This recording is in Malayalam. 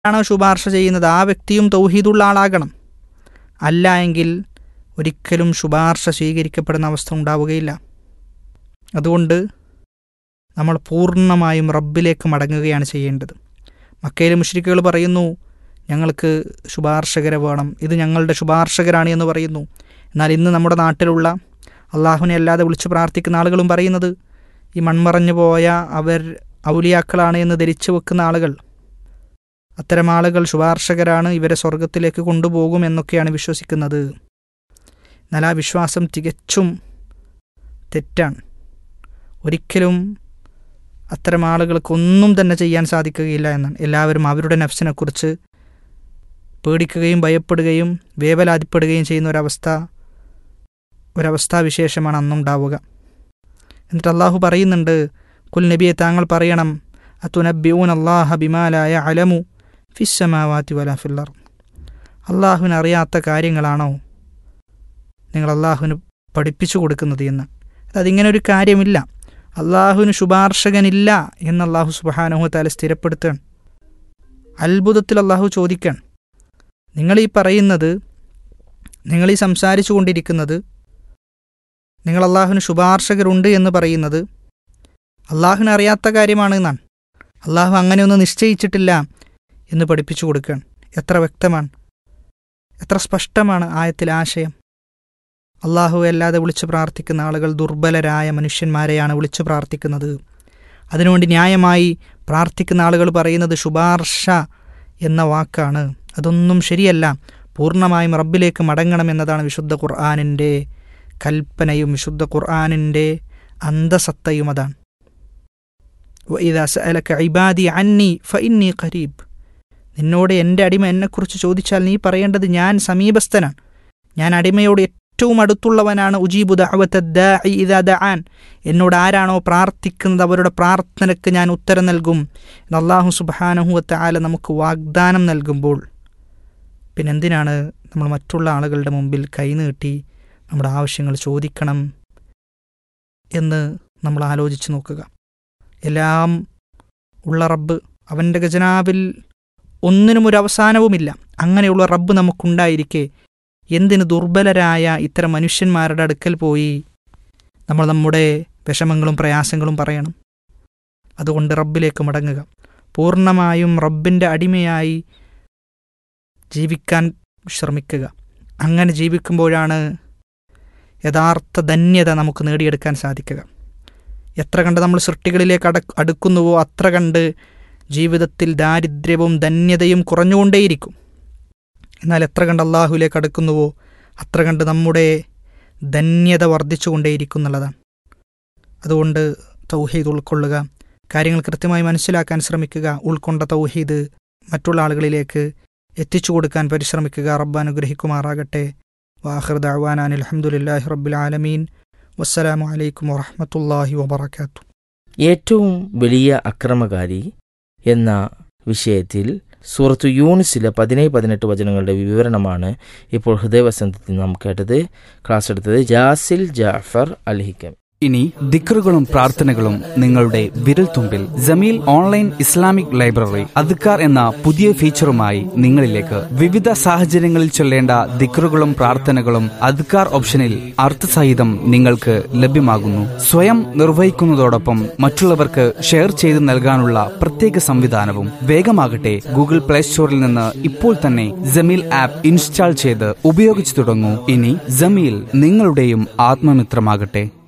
ആരാണോ ശുപാർശ ചെയ്യുന്നത് ആ വ്യക്തിയും തൗഹീദുള്ള ആളാകണം അല്ല എങ്കിൽ ഒരിക്കലും ശുപാർശ സ്വീകരിക്കപ്പെടുന്ന അവസ്ഥ ഉണ്ടാവുകയില്ല അതുകൊണ്ട് നമ്മൾ പൂർണ്ണമായും റബ്ബിലേക്ക് മടങ്ങുകയാണ് ചെയ്യേണ്ടത് മക്കയിലെ മുഷ്രിക്കുകൾ പറയുന്നു ഞങ്ങൾക്ക് ശുപാർശകരെ വേണം ഇത് ഞങ്ങളുടെ ശുപാർശകരാണ് എന്ന് പറയുന്നു എന്നാൽ ഇന്ന് നമ്മുടെ നാട്ടിലുള്ള അള്ളാഹുവിനെ അല്ലാതെ വിളിച്ചു പ്രാർത്ഥിക്കുന്ന ആളുകളും പറയുന്നത് ഈ മൺമറഞ്ഞു പോയ അവർ ഔലിയാക്കളാണ് എന്ന് ധരിച്ചു വെക്കുന്ന ആളുകൾ അത്തരം ആളുകൾ ശുപാർശകരാണ് ഇവരെ സ്വർഗത്തിലേക്ക് കൊണ്ടുപോകും എന്നൊക്കെയാണ് വിശ്വസിക്കുന്നത് എന്നാൽ ആ വിശ്വാസം തികച്ചും തെറ്റാണ് ഒരിക്കലും അത്തരം ആളുകൾക്കൊന്നും തന്നെ ചെയ്യാൻ സാധിക്കുകയില്ല എന്നാണ് എല്ലാവരും അവരുടെ നഫ്സിനെക്കുറിച്ച് പേടിക്കുകയും ഭയപ്പെടുകയും വേവലാതിപ്പെടുകയും ചെയ്യുന്ന ഒരവസ്ഥ ഒരവസ്ഥാവിശേഷമാണ് അന്നുണ്ടാവുക എന്നിട്ട് അള്ളാഹു പറയുന്നുണ്ട് കുൽ നബിയെ താങ്കൾ പറയണം അത്തുനബ്യൂൻ അള്ളാഹ ബിമാലായ അലമു ഫിസ്സമാവാത്തി വല ഫില്ലർ അള്ളാഹുവിന് അറിയാത്ത കാര്യങ്ങളാണോ നിങ്ങൾ അള്ളാഹുവിന് പഠിപ്പിച്ചു കൊടുക്കുന്നത് എന്ന് അതിങ്ങനെ ഒരു കാര്യമില്ല അള്ളാഹുവിന് ശുപാർശകനില്ല എന്ന് അള്ളാഹു സുബാനഹു താല സ്ഥിരപ്പെടുത്തുകയാണ് അത്ഭുതത്തിൽ അള്ളാഹു ചോദിക്കാൻ നിങ്ങൾ ഈ പറയുന്നത് നിങ്ങൾ ഈ സംസാരിച്ചു കൊണ്ടിരിക്കുന്നത് നിങ്ങൾ അള്ളാഹുവിന് ശുപാർശകരുണ്ട് എന്ന് പറയുന്നത് അള്ളാഹുവിന് അറിയാത്ത കാര്യമാണ് എന്നാണ് അള്ളാഹു അങ്ങനെയൊന്നും നിശ്ചയിച്ചിട്ടില്ല എന്ന് പഠിപ്പിച്ചു കൊടുക്കുകയാണ് എത്ര വ്യക്തമാണ് എത്ര സ്പഷ്ടമാണ് ആയത്തിൽ ആശയം അള്ളാഹു അല്ലാതെ വിളിച്ചു പ്രാർത്ഥിക്കുന്ന ആളുകൾ ദുർബലരായ മനുഷ്യന്മാരെയാണ് വിളിച്ചു പ്രാർത്ഥിക്കുന്നത് അതിനുവേണ്ടി ന്യായമായി പ്രാർത്ഥിക്കുന്ന ആളുകൾ പറയുന്നത് ശുപാർശ എന്ന വാക്കാണ് അതൊന്നും ശരിയല്ല പൂർണ്ണമായും റബ്ബിലേക്ക് മടങ്ങണമെന്നതാണ് വിശുദ്ധ ഖുർആാനിൻ്റെ കൽപ്പനയും വിശുദ്ധ ഖുർആാനിൻ്റെ അന്തസത്തയും അതാണ് وإذا سألك عبادي عني فإني قريب നിന്നോട് എൻ്റെ അടിമ എന്നെക്കുറിച്ച് ചോദിച്ചാൽ നീ പറയേണ്ടത് ഞാൻ സമീപസ്ഥനാണ് ഞാൻ അടിമയോട് ഏറ്റവും അടുത്തുള്ളവനാണ് ഉജീബു ദഅവത്തദ്ദാഇ ഇദാ ദഅാൻ എന്നോട് ആരാണോ പ്രാർത്ഥിക്കുന്നത് അവരുടെ പ്രാർത്ഥനയ്ക്ക് ഞാൻ ഉത്തരം നൽകും എന്ന് അള്ളാഹു സുബ്ഹാനഹു വതആല നമുക്ക് വാഗ്ദാനം നൽകുമ്പോൾ പിന്നെന്തിനാണ് നമ്മൾ മറ്റുള്ള ആളുകളുടെ മുമ്പിൽ കൈനീട്ടി നമ്മുടെ ആവശ്യങ്ങൾ ചോദിക്കണം എന്ന് നമ്മൾ ആലോചിച്ച് നോക്കുക എല്ലാം ഉള്ള റബ്ബ് അവൻ്റെ ഖജനാവിൽ ഒന്നിനും ഒരു അവസാനവുമില്ല അങ്ങനെയുള്ള റബ്ബ് നമുക്കുണ്ടായിരിക്കെ എന്തിന് ദുർബലരായ ഇത്തരം മനുഷ്യന്മാരുടെ അടുക്കൽ പോയി നമ്മൾ നമ്മുടെ വിഷമങ്ങളും പ്രയാസങ്ങളും പറയണം അതുകൊണ്ട് റബ്ബിലേക്ക് മടങ്ങുക പൂർണ്ണമായും റബ്ബിൻ്റെ അടിമയായി ജീവിക്കാൻ ശ്രമിക്കുക അങ്ങനെ ജീവിക്കുമ്പോഴാണ് യഥാർത്ഥ ധന്യത നമുക്ക് നേടിയെടുക്കാൻ സാധിക്കുക എത്ര കണ്ട് നമ്മൾ സൃഷ്ടികളിലേക്ക് അട അടുക്കുന്നുവോ അത്ര കണ്ട് ജീവിതത്തിൽ ദാരിദ്ര്യവും ധന്യതയും കുറഞ്ഞുകൊണ്ടേയിരിക്കും എന്നാൽ എത്ര കണ്ട് അള്ളാഹുവിലേക്ക് അടുക്കുന്നുവോ അത്ര കണ്ട് നമ്മുടെ ധന്യത വർദ്ധിച്ചുകൊണ്ടേയിരിക്കും എന്നുള്ളതാണ് അതുകൊണ്ട് തൗഹീദ് ഉൾക്കൊള്ളുക കാര്യങ്ങൾ കൃത്യമായി മനസ്സിലാക്കാൻ ശ്രമിക്കുക ഉൾക്കൊണ്ട തൗഹീദ് മറ്റുള്ള ആളുകളിലേക്ക് എത്തിച്ചു കൊടുക്കാൻ പരിശ്രമിക്കുക റബ്ബ് അനുഗ്രഹിക്കുമാറാകട്ടെ വാഹിർ ദഅവാനാൻ അലഹമുല്ലാഹി റബ്ബിൽ ആലമീൻ വസ്സലാമു അലൈക്കും വറഹമത്തല്ലാഹി വബർക്കാത്തു ഏറ്റവും വലിയ അക്രമകാരി എന്ന വിഷയത്തിൽ സൂറത്തു യൂണിസിലെ പതിനേഴ് പതിനെട്ട് വചനങ്ങളുടെ വിവരണമാണ് ഇപ്പോൾ ഹൃദയവസന്തത്തിൽ നാം കേട്ടത് ക്ലാസ് എടുത്തത് ജാസിൽ ജാഫർ അൽഹിക്കം ഇനി ദിക്റുകളും പ്രാർത്ഥനകളും നിങ്ങളുടെ വിരൽത്തുമ്പിൽ ജമീൽ ഓൺലൈൻ ഇസ്ലാമിക് ലൈബ്രറി അദ്ക്കാർ എന്ന പുതിയ ഫീച്ചറുമായി നിങ്ങളിലേക്ക് വിവിധ സാഹചര്യങ്ങളിൽ ചൊല്ലേണ്ട ദിക്റുകളും പ്രാർത്ഥനകളും അദ്ക്കാർ ഓപ്ഷനിൽ അർത്ഥസഹിതം നിങ്ങൾക്ക് ലഭ്യമാകുന്നു സ്വയം നിർവഹിക്കുന്നതോടൊപ്പം മറ്റുള്ളവർക്ക് ഷെയർ ചെയ്ത് നൽകാനുള്ള പ്രത്യേക സംവിധാനവും വേഗമാകട്ടെ ഗൂഗിൾ പ്ലേ സ്റ്റോറിൽ നിന്ന് ഇപ്പോൾ തന്നെ ജമീൽ ആപ്പ് ഇൻസ്റ്റാൾ ചെയ്ത് ഉപയോഗിച്ചു തുടങ്ങൂ ഇനി ജമീൽ നിങ്ങളുടെയും ആത്മമിത്രമാകട്ടെ